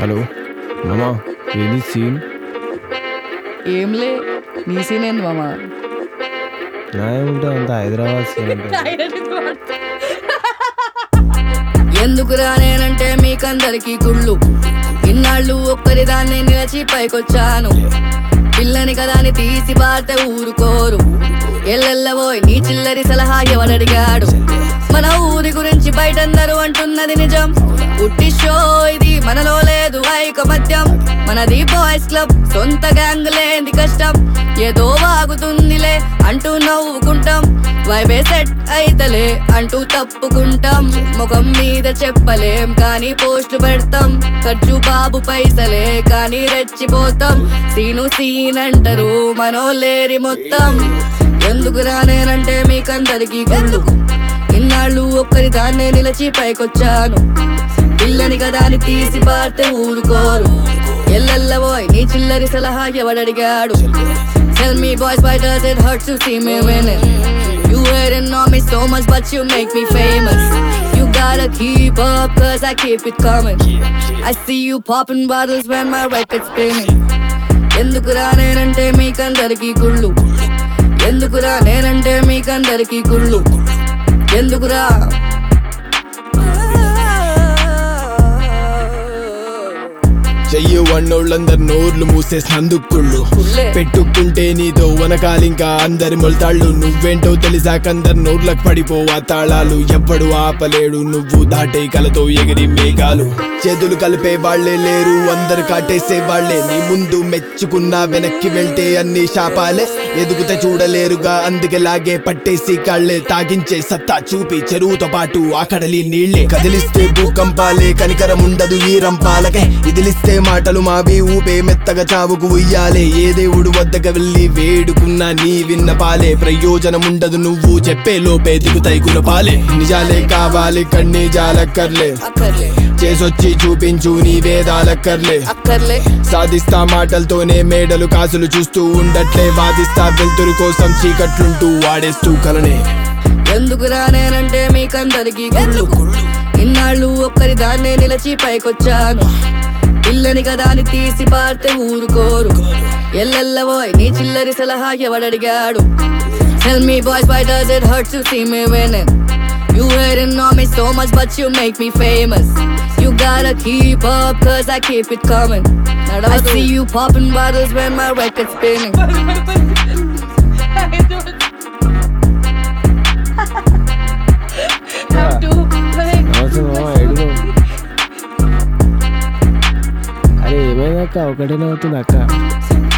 Hello మామా ఏది scene ఏంలే నీ సీన్ ఏంది మామ నా ఏముంటే అంత హైదరాబాద్ సీన్ అంటే ఎందుకురా నేనంటే మీకందరికి కుళ్ళు ఇన్నాళ్ళు ఒక్కరి దాన్ని నిలిచి పైకొచ్చాను పిల్లని కదా అని తీసి బారితే ఊరుకోరు ఎల్లెల్లబోయ్ నీ చిల్లరి సలహా ఎవడడిగాడు మన ఊరి గురించి బయటందరూ అంటున్నది నిజం ఉట్టి షో ఇది మనలో లేదు ఐకమత్యం మనది బాయ్స్ క్లబ్ సొంత గ్యాంగ్ లేని కష్టం ఏదో వాగుతుందిలే అంటూ నవ్వుకుంటాం వైబే సెట్ అయితలే అంటూ తప్పుకుంటాం ముఖం మీద చెప్పలేం కానీ పోస్ట్ పెడతాం ఖర్చు బాబు పైసలే కానీ రెచ్చిపోతాం సీను సీన్ అంటారు మనోలేరి మొత్తం ఎందుకు రానేనంటే మీకందరికీ గుళ్ళు ఇన్నాళ్ళు ఒక్కరి దాన్నే నిలిచి పైకొచ్చాను పిల్లని కదా అని తీసి పారితే ఊరుకోరు ఎల్లెల్లబోయ్ నీ చిల్లరి సలహా ఎవడడిగాడు Tell me boys why does it hurt to see me winning You waiting on me so much but you make me famous You gotta keep up cause I keep it coming I see you popping bottles when my record's spinning ఎందుకురా నేనంటే మీకందరికీ కుళ్ళు ఎందుకురా నేనంటే మీకందరికీ కుళ్ళు ఎందుకురా చెయ్యి వన్నోళ్ళందరు నోర్లు మూసేసినందుకుళ్ళు కుళ్ళే. పెట్టుకుంటే నీతో వనకాలింకా అందరి మొలతాళ్ళు నువ్వేంటో తెలిసాకందరు నోర్లకు పడిపోవా తాళాలు ఎవ్వడు ఆపలేడు నువ్వు దాటే కలతో ఎగిరి మేఘాలు చేతులు కలిపే వాళ్ళే లేరు అందరు కాటేసే వాళ్ళే నీ ముందు మెచ్చుకున్నా వెనక్కి వెళ్తే అన్ని శాపాలే ఎదుగుతే చూడలేరుగా అందుకే లాగే పట్టేసి కాళ్ళే తాగించే సత్తా చూపి చెరువుతో పాటు ఆకడలి నీళ్ళే కదిలిస్తే భూకంపాలే కనికరం ఉండదు ఈ రంపాలకే ఇదిలిస్తే మాటలు మావి ఊపే మెత్తగా చావుకు ఉయ్యాలే ఏ దేవుడు వద్దకు వెళ్ళి వేడుకున్నా నీ విన్నపాలే ప్రయోజనం ఉండదు నువ్వు చెప్పే లోపే దిగుతాయి గుణపాలే నిజాలే కావాలి కన్నీ జాలక్కర్లే అక్కర్లే చేసొచ్చి చూపించు నీ వేదాలక్కర్లే అక్కర్లే సాధిస్తా మాటలతోనే మేడలు కాసులు చూస్తూ ఉండట్లే వాదిస్తా వెలుతురు కోసం చీకట్లుంటూ వాడేస్తూ కలనే ఎందుకురా నేనంటే మీకందరికీ గుళ్ళు ఇన్నాళ్ళు ఒక్కరి దాన్నే నిలిచి పైకొచ్చాను పిల్లని కదా అని తీసి పారితే ఊరుకోరు ఎల్లెల్లబోయ్ నీ చిల్లరి సలహా ఎవడడిగాడు Tell me boys why does it hurt to see me winning You waiting on me so much but you make me famous You gotta keep up cause I keep it coming I see you popping bottles when my record's spinning నమస్తే మామ ఎడుగు అరే ఏమైంది అక్క ఒకటేనే అవుతుంది అక్క